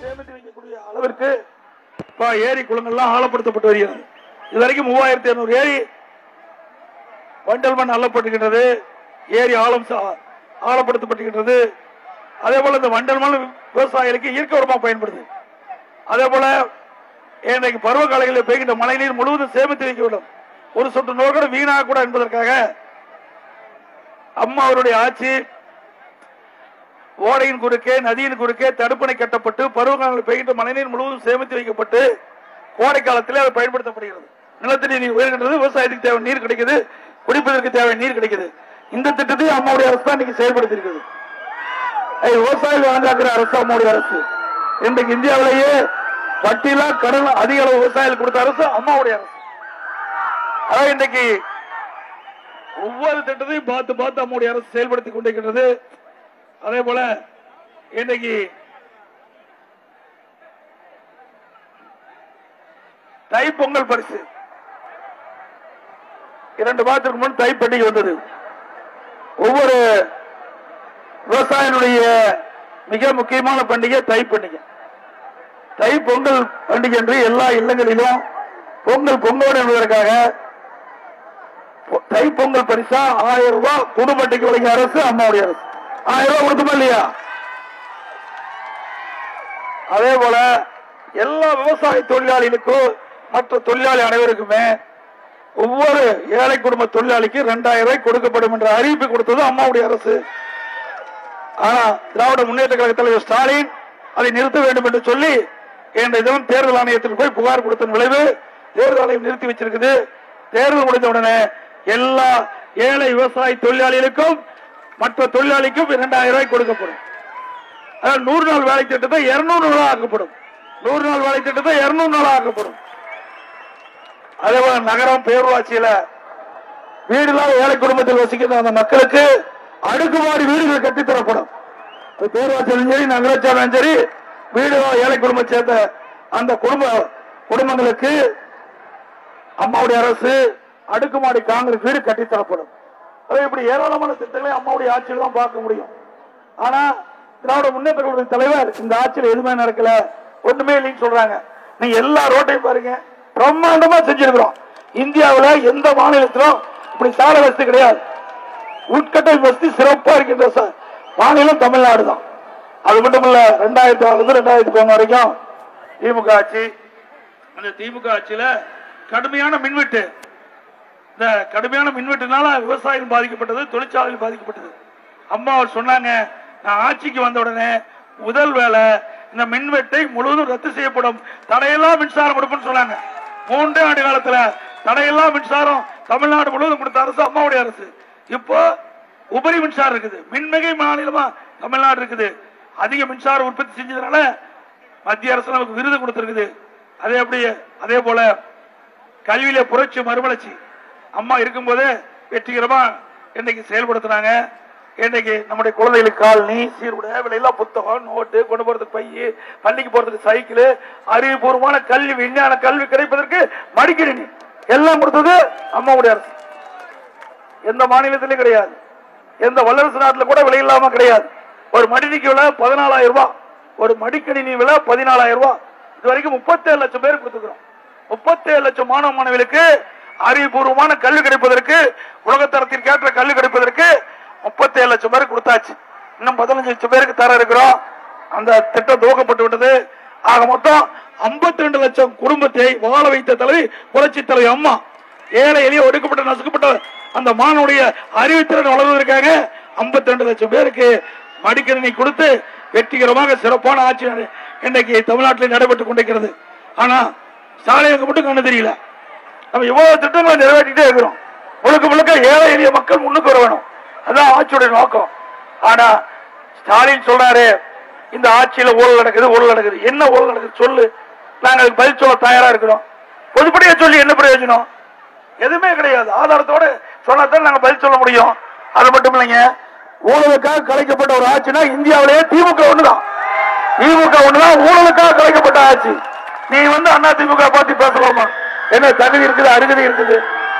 சேமித்து வைக்கக்கூடிய அளவிற்கு இப்ப ஏரி குளங்கள்லாம் ஆழப்படுத்தப்பட்டு வருகிறது இதுவரைக்கும் மூவாயிரத்தி இருநூறு ஏரி வண்டல் மண் அள்ளப்பட்டுகின்றது ஏரி ஆழம் சா- ஆழப்படுத்தப்பட்டுகின்றது அதே போல இந்த வண்டல் மண் விவசாயிகளுக்கு இயற்கை உரமா பயன்படுது அதே போல இன்றைக்கு பருவ காலங்களில் பெய்கின்ற மழைநீர் முழுவதும் சேமித்து வைக்கப்படும் ஒரு சொட்டு நோய் கூட வீணாக கூட என்பதற்காக அம்மா அவருடைய ஆட்சி ஓடையின் குறுக்கே நதியின் குறுக்கே தடுப்பணை கட்டப்பட்டு பருவகாலங்களில் பெய்கின்ற மழைநீர் முழுவதும் சேமித்து வைக்கப்பட்டு கோடை காலத்திலே அது பயன்படுத்தப்படுகிறது நிலத்தடி நீர் உயர்கின்றது விவசாயத்துக்கு தேவை நீர் கிடைக்குது குடிப்பதற்கு தேவை நீர் கிடைக்குது இந்த திட்டத்தை அம்மாவுடைய அரசு தான் இன்னைக்கு செயல்படுத்தி இருக்குது விவசாயிகள் வழங்காக்குற அரசு அம்மாவுடைய அரசு இன்றைக்கு இந்தியாவிலேயே வட்டியிலா கடன் அதிக அளவு விவசாயிகள் கொடுத்த அரசு அம்மாவுடைய அரசு அதாவது இன்றைக்கு ஒவ்வொரு திட்டத்தையும் பார்த்து பார்த்து அம்மாவுடைய அரசு செயல்படுத்திக் கொண்டிருக்கின்றது அதே போல இன்னைக்கு தை பொங்கல் பரிசு இரண்டு மாதத்துக்கு முன் தை பண்டிகை வந்தது ஒவ்வொரு விவசாயினுடைய மிக முக்கியமான பண்டிகை தை பண்டிகை தை பொங்கல் பண்டிகை என்று எல்லா இல்லங்களிலும் பொங்கல் பொங்கல் என்பதற்காக பொ- தை பொங்கல் பரிசா ஆயிரம் ரூபாய் குடும்பத்துக்கு வழங்கிய அரசு அம்மாவுடைய அரசு ஆயிரம் ரூபாய் கொடுக்குமா இல்லையா அதே போல எல்லா விவசாய தொழிலாளிகளுக்கும் மற்ற தொழிலாளி அனைவருக்குமே ஒவ்வொரு ஏழை குடும்ப தொழிலாளிக்கு இரண்டாயிரம் ரூபாய் கொடுக்கப்படும் என்ற அறிவிப்பு கொடுத்தது அம்மாவுடைய அரசு ஆனா திராவிட முன்னேற்ற கழக தலைவர் ஸ்டாலின் அதை நிறுத்த வேண்டும் என்று சொல்லி இன்றைய தினம் தேர்தல் ஆணையத்தில் போய் புகார் கொடுத்த விளைவு தேர்தல் ஆணையம் நிறுத்தி வச்சிருக்குது தேர்தல் முடிந்த உடனே எல்லா ஏழை விவசாய தொழிலாளிகளுக்கும் மற்ற தொழிலாளிக்கும் இரண்டாயிரம் ரூபாய் கொடுக்கப்படும் அதாவது நூறு நாள் வேலை திட்டத்தை இருநூறு நாள் ஆக்கப்படும் நூறு நாள் வேலை திட்டத்தை இருநூறு நாள் ஆக்கப்படும் அதே போல நகரம் பேரூராட்சியில வீடு இல்லாத ஏழை குடும்பத்தில் வசிக்கின்ற அந்த மக்களுக்கு அடுக்குமாடி வீடுகள் கட்டித் தரப்படும் அது பேரூராட்சியிலும் சரி நகராட்சியாலும் சரி வீடு இல்லாத ஏழை குடும்பம் சேர்ந்த அந்த குடும்ப குடும்பங்களுக்கு அம்மாவுடைய அரசு அடுக்குமாடி காங்கிரஸ் வீடு கட்டித் தரப்படும் அதே இப்படி ஏராளமான திட்டங்களை அம்மாவுடைய ஆட்சியில் தான் பார்க்க முடியும் ஆனா திராவிட முன்னேற்ற கழகத்தின் தலைவர் இந்த ஆட்சியில் எதுவுமே நடக்கல ஒண்ணுமே இல்லைன்னு சொல்றாங்க நீங்க எல்லா ரோட்டையும் பாருங்க பிரம்மாண்டமா செஞ்சிருக்கிறோம் இந்தியாவுல எந்த மாநிலத்திலும் இப்படி சாலை வசதி கிடையாது உட்கட்டமைப்பு வசதி சிறப்பா இருக்கின்ற ச- மாநிலம் தமிழ்நாடு தான் அது மட்டும் இல்ல ரெண்டாயிரத்தி ஆறுல இருந்து ரெண்டாயிரத்தி பதினொன்று வரைக்கும் திமுக ஆட்சி அந்த திமுக ஆட்சியில கடுமையான மின்வெட்டு இந்த கடுமையான மின்வெட்டுனால விவசாயம் பாதிக்கப்பட்டது தொழிற்சாலைகள் பாதிக்கப்பட்டது அம்மா அவர் சொன்னாங்க நான் ஆட்சிக்கு வந்த உடனே முதல் வேலை இந்த மின்வெட்டை முழுவதும் ரத்து செய்யப்படும் தடையெல்லாம் மின்சாரம் கொடுப்போம்னு சொன்னாங்க மூன்றே ஆண்டு காலத்துல தடையெல்லாம் மின்சாரம் தமிழ்நாடு முழுவதும் கொடுத்த அரசு அம்மாவுடைய அரசு இப்போ உபரி மின்சாரம் இருக்குது மின்மிகை மாநிலமா தமிழ்நாடு இருக்குது அதிக மின்சாரம் உற்பத்தி செஞ்சதுனால மத்திய அரசு நமக்கு விருது கொடுத்திருக்குது அதே அப்படியே அதே போல கல்வியில புரட்சி மறுமலர்ச்சி அம்மா இருக்கும்போதே வெற்றிகரமா இன்னைக்கு செயல்படுத்துறாங்க இன்னைக்கு நம்முடைய குழந்தைகளுக்கு காலனி சீருடை விலையெல்லாம் புத்தகம் நோட்டு கொண்டு போறதுக்கு பைய பள்ளிக்கு போறதுக்கு சைக்கிள் அறிவுபூர்வமான கல்வி விஞ்ஞான கல்வி கிடைப்பதற்கு மடிக்கணினி எல்லாம் கொடுத்தது அம்மாவுடைய அரசு எந்த மாநிலத்திலும் கிடையாது எந்த வல்லரசு நாட்டுல கூட விலை இல்லாம கிடையாது ஒரு மடினிக்கு விலை பதினாலாயிரம் ரூபாய் ஒரு மடிக்கணினி விலை பதினாலாயிரம் ரூபாய் இது வரைக்கும் முப்பத்தேழு லட்சம் பேர் கொடுத்துக்கிறோம் முப்பத்தேழு லட்சம் மாணவ மாணவிகளுக்கு அறிவுபூர்வமான கல்வி கிடைப்பதற்கு உலகத்தரத்திற்கு ஏற்ற கல்வி கிடைப்பதற்கு முப்பத்தேழு லட்சம் பேருக்கு கொடுத்தாச்சு இன்னும் பதினஞ்சு லட்சம் பேருக்கு தர இருக்கிறோம் அந்த திட்டம் துவக்கப்பட்டு விட்டது ஆக மொத்தம் 52 லட்சம் குடும்பத்தை வாழ வைத்த தலைவி புரட்சி தலைவி அம்மா ஏழை எளிய ஒடுக்கப்பட்ட நசுக்கப்பட்ட அந்த மாணவனுடைய அறிவுத்திறன் வளர்வதற்காக 52 லட்சம் பேருக்கு மடிக்கணினி கொடுத்து வெற்றிகரமாக சிறப்பான ஆட்சி நட- இன்றைக்கு தமிழ்நாட்டில் நடைபெற்றுக் கொண்டிருக்கிறது ஆனா ஸ்டாலினுக்கு மட்டும் கண்ணு தெரியல நம்ம இவ்வளவு திட்டங்களை நிறைவேற்றிட்டே இருக்கிறோம் முழுக்க முழுக்க ஏழை எளிய மக்கள் முன்னுக்கு வர வேணும் அதான் ஆட்சியுடைய நோக்கம் ஆனா ஸ்டாலின் சொல்றாரு இந்த ஆட்சியில ஊழல் நடக்குது ஊழல் நடக்குது என்ன ஊழல் நடக்குது சொல்லு நாங்க அதுக்கு பதில் சொல்ல தயாரா இருக்கிறோம் பொதுப்படியா சொல்லி என்ன பிரயோஜனம் எதுவுமே கிடையாது ஆதாரத்தோட சொன்னாதான் நாங்க பதில் சொல்ல முடியும் அது மட்டும் இல்லைங்க ஊழலுக்காக கலைக்கப்பட்ட ஒரு ஆட்சினா இந்தியாவிலேயே திமுக ஒண்ணுதான் திமுக ஒண்ணுதான் ஊழலுக்காக கலைக்கப்பட்ட ஆட்சி நீ வந்து அண்ணா திமுக பத்தி பேசலாமா என்ன தகுதி இருக்குது அருகதி இருக்குது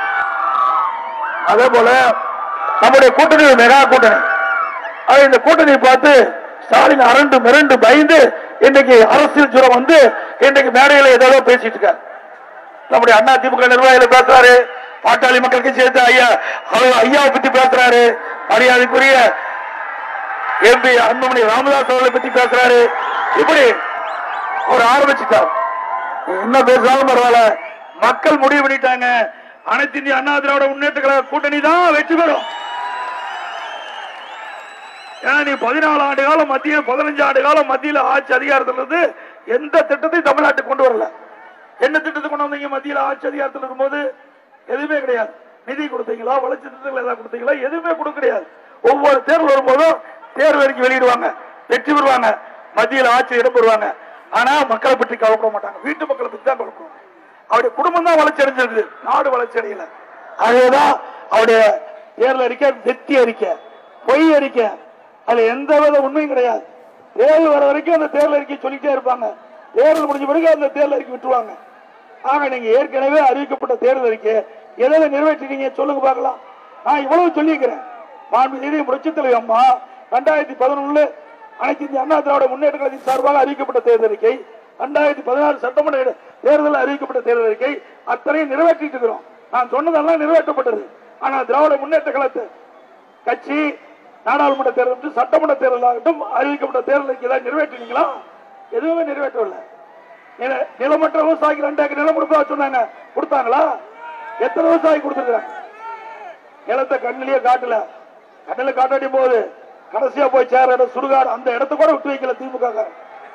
அதே போல நம்முடைய கூட்டணி ஒரு மெகா கூட்டணி அது இந்த கூட்டணியை பார்த்து ஸ்டாலின் அரண்டு மிரண்டு பயந்து இன்னைக்கு அரசியல் ஜுரம் வந்து இன்னைக்கு மேடையில ஏதோ பேசிட்டு இருக்காரு நம்முடைய அண்ணா திமுக நிர்வாகிகள் பேசுறாரு பாட்டாளி மக்கள் கட்சி சேர்த்து ஐயா அவர் ஐயாவை பத்தி பேசுறாரு மரியாதைக்குரிய எம்பி அன்புமணி ராமதாஸ் அவர்களை பத்தி பேசுறாரு இப்படி அவர் ஆரம்பிச்சுட்டார் என்ன பேசினாலும் பரவாயில்ல மக்கள் முடிவு பண்ணிட்டாங்க அனைத்து இந்திய அண்ணா திராவிட முன்னேற்ற கழக கூட்டணி தான் வெற்றி பெறும் ஏன்னா நீ பதினாலு ஆண்டு காலம் மத்திய பதினஞ்சு ஆண்டு காலம் மத்தியில ஆட்சி அதிகாரத்தில் இருந்து எந்த திட்டத்தையும் தமிழ்நாட்டுக்கு கொண்டு வரல என்ன திட்டத்தை கொண்டு வந்தீங்க மத்தியில ஆட்சி அதிகாரத்தில் இருக்கும்போது எதுவுமே கிடையாது நிதி கொடுத்தீங்களா வளர்ச்சி திட்டங்கள் ஏதாவது கொடுத்தீங்களா எதுவுமே கொடுக்க கிடையாது ஒவ்வொரு தேர்தல் வரும்போதும் தேர்வு அறிக்கை வெளியிடுவாங்க வெற்றி பெறுவாங்க மத்தியில் ஆட்சி இடம் பெறுவாங்க ஆனா மக்களை பற்றி கவலைப்பட மாட்டாங்க வீட்டு மக்களை பற்றி தான் கவலைப்படுவாங்க அவருடைய குடும்பம் தான் வளர்ச்சி அடைஞ்சிருக்கு நாடு வளர்ச்சி அடையல அதேதான் அவருடைய தேர்தல் அறிக்கை வெற்றி அறிக்கை பொய் அறிக்கை அதுல எந்த வித உண்மையும் கிடையாது தேர்தல் வர வரைக்கும் அந்த தேர்தல் அறிக்கை சொல்லிட்டே இருப்பாங்க தேர்தல் முடிஞ்ச பிறகு அந்த தேர்தல் அறிக்கை விட்டுருவாங்க ஆக நீங்க ஏற்கனவே அறிவிக்கப்பட்ட தேர்தல் அறிக்கை எதை நிறைவேற்றினீங்க சொல்லுங்க பார்க்கலாம் நான் இவ்வளவு சொல்லியிருக்கிறேன் மாண்புமிகு புரட்சித் தலைவர் அம்மா ரெண்டாயிரத்தி பதினொன்னு அனைத்து இந்திய அண்ணா திராவிட முன்னேற்ற கழகத்தின் சார்பாக அறிவிக்கப்பட்ட தேர்தல் அறிக்கை ரெண்டாயிரத்தி பதினாறு சட்டமன்ற இட- தேர்தலில் அறிவிக்கப்பட்ட தேர்தல் அறிக்கை அத்தனையும் நிறைவேற்றிட்டு இருக்கிறோம் நான் சொன்னதெல்லாம் நிறைவேற்றப்பட்டது ஆனா திராவிட முன்னேற்ற கழகத்தை கட்சி நாடாளுமன்ற தேர்தல் சட்டமன்ற தேர்தல் ஆகட்டும் அறிவிக்கப்பட்ட தேர்தல் அறிக்கை தான் நிறைவேற்றினீங்களா எதுவுமே நிறைவேற்றவில்லை நில- நிலமற்ற விவசாயிக்கு ரெண்டு ஏக்கர் நிலம் கொடுப்பா சொன்னாங்க கொடுத்தாங்களா எத்தனை விவசாயி கொடுத்துருக்காங்க நிலத்தை கண்ணிலேயே காட்டல கண்ணில காட்டாடி போகுது கடைசியா போய் சேர இடம் சுடுகாடு அந்த இடத்த கூட விட்டு வைக்கல திமுக காரன்.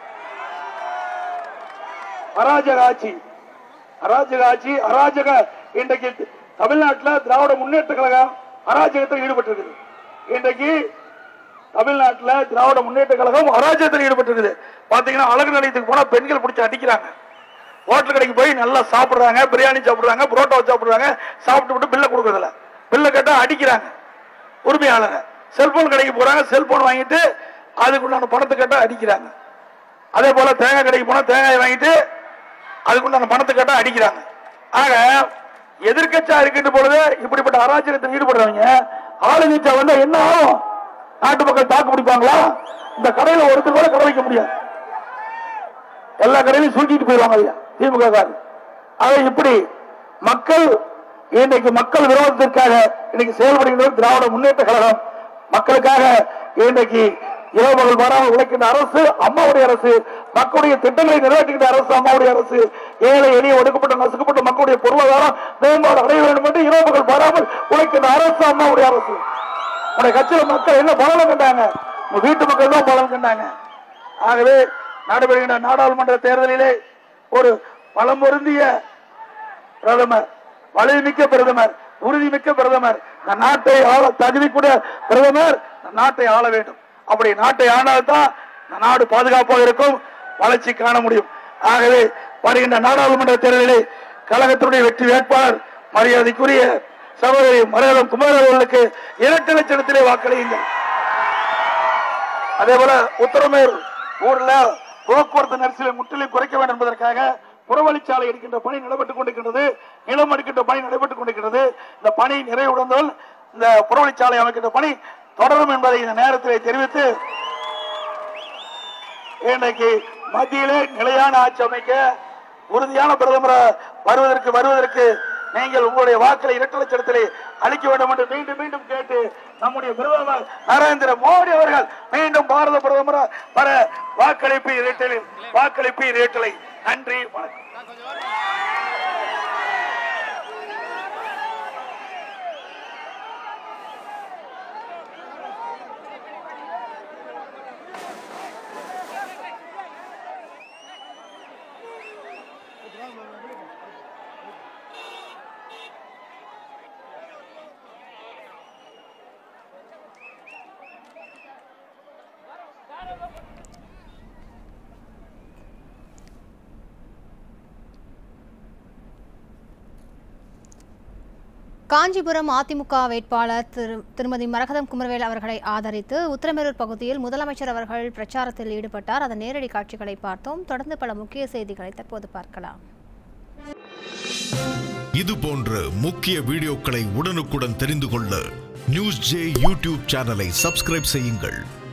அராஜக ஆட்சி அராஜக ஆட்சி அராஜக இன்றைக்கு தமிழ்நாட்டில் திராவிட முன்னேற்ற கழகம் அராஜகத்தில் ஈடுபட்டிருக்குது இன்றைக்கு தமிழ்நாட்டில் திராவிட முன்னேற்ற கழகம் அராஜகத்தில் ஈடுபட்டிருக்குது பாத்தீங்கன்னா அழகு நிலையத்துக்கு போனா பெண்கள் பிடிச்சி அடிக்கிறாங்க ஹோட்டல் கடைக்கு போய் நல்லா சாப்பிடுறாங்க பிரியாணி சாப்பிடுறாங்க புரோட்டா சாப்பிடுறாங்க சாப்பிட்டு விட்டு பில்லை கொடுக்கறதில்ல பில்லை கேட்டா அடிக்கிறாங்க உரிமையாளங்க செல்போன் கடைக்கு போறாங்க செல்போன் வாங்கிட்டு அதுக்குண்டான பணத்தை கேட்டா அடிக்கிறாங்க அதே போல தேங்காய் கடைக்கு போனா தேங்காய் வாங்கிட்டு அதுக்குண்டான பணத்தை கேட்டா அடிக்கிறாங்க ஆக எதிர்க்கட்சியா இருக்கின்ற பொழுது இப்படிப்பட்ட அராஜகத்தில் ஈடுபடுறவங்க ஆளுங்கட்சியா வந்தா என்ன ஆகும் நாட்டு மக்கள் தாக்கு பிடிப்பாங்களா இந்த கடையில ஒருத்தர் கூட கடை வைக்க முடியாது எல்லா கடையிலும் சுருக்கிட்டு போயிடுவாங்க ஐயா திமுக காரர் அதை இப்படி மக்கள் இன்னைக்கு மக்கள் விரோதத்திற்காக இன்னைக்கு செயல்படுகின்ற திராவிட முன்னேற்ற கழகம் மக்களுக்காக இன்னைக்கு இரவு பகல் வராமல் உழைக்கின்ற அரசு அம்மாவுடைய அரசு மக்களுடைய திட்டங்களை நிறைவேற்றுகின்ற அரசு அம்மாவுடைய அரசு ஏழை எளிய ஒடுக்கப்பட்ட நசுக்கப்பட்ட மக்களுடைய பொருளாதாரம் மேம்பாடு அடைய வேண்டும் என்று இரவு பகல் வராமல் உழைக்கின்ற அரசு அம்மாவுடைய அரசு உடைய கட்சியில மக்கள் என்ன பலன் கண்டாங்க உங்க வீட்டு மக்கள் தான் பலன் கண்டாங்க ஆகவே நடைபெறுகின்ற நாடாளுமன்ற தேர்தலிலே ஒரு பலம் பொருந்திய பிரதமர் வலிமிக்க பிரதமர் உறுதிமிக்க பிரதமர் இந்த நாட்டை ஆள தகுதி கூட பிரதமர் இந்த நாட்டை ஆள வேண்டும் அப்படி நாட்டை ஆனால்தான் இந்த நாடு பாதுகாப்பாக இருக்கும் வளர்ச்சி காண முடியும் ஆகவே வருகின்ற நாடாளுமன்ற தேர்தலிலே கழகத்தினுடைய வெற்றி வேட்பாளர் மரியாதைக்குரிய சகோதரி மரகதம் குமார் அவர்களுக்கு இரண்டு லட்சத்திலே வாக்களியுங்கள் அதே போல உத்தரமேர் ஊர்ல போக்குவரத்து நெரிசலை முற்றிலும் குறைக்க வேண்டும் என்பதற்காக புறவழிச்சாலை எடுக்கின்ற பணி நடைபெற்றுக் கொண்டிருக்கின்றது நிலம் எடுக்கின்ற பணி நடைபெற்றுக் கொண்டிருக்கிறது இந்த பணி நிறைவுடன் இந்த புறவழிச்சாலை அமைக்கின்ற பணி தொடரும் என்பதை இந்த நேரத்திலே தெரிவித்து இன்றைக்கு மத்தியிலே நிலையான ஆட்சி அமைக்க உறுதியான பிரதமர் வருவதற்கு வருவதற்கு நீங்கள் உங்களுடைய வாக்களை இரட்டை லட்சத்திலே அளிக்க வேண்டும் என்று மீண்டும் மீண்டும் கேட்டு நம்முடைய பிரதமர் நரேந்திர மோடி அவர்கள் மீண்டும் பாரத பிரதமர் வர வாக்களிப்பு இரட்டலில் வாக்களிப்பு இரட்டலை நன்றி வணக்கம் காஞ்சிபுரம் அதிமுக வேட்பாளர் திரு திருமதி மரகதம் குமரவேல் அவர்களை ஆதரித்து உத்தரமேரூர் பகுதியில் முதலமைச்சர் அவர்கள் பிரச்சாரத்தில் ஈடுபட்டார் அதன் நேரடி காட்சிகளை பார்த்தோம் தொடர்ந்து பல முக்கிய செய்திகளை தற்போது பார்க்கலாம் இது போன்ற முக்கிய வீடியோக்களை உடனுக்குடன் தெரிந்து கொள்ள நியூஸ் ஜே யூடியூப் சேனலை சப்ஸ்கிரைப் செய்யுங்கள்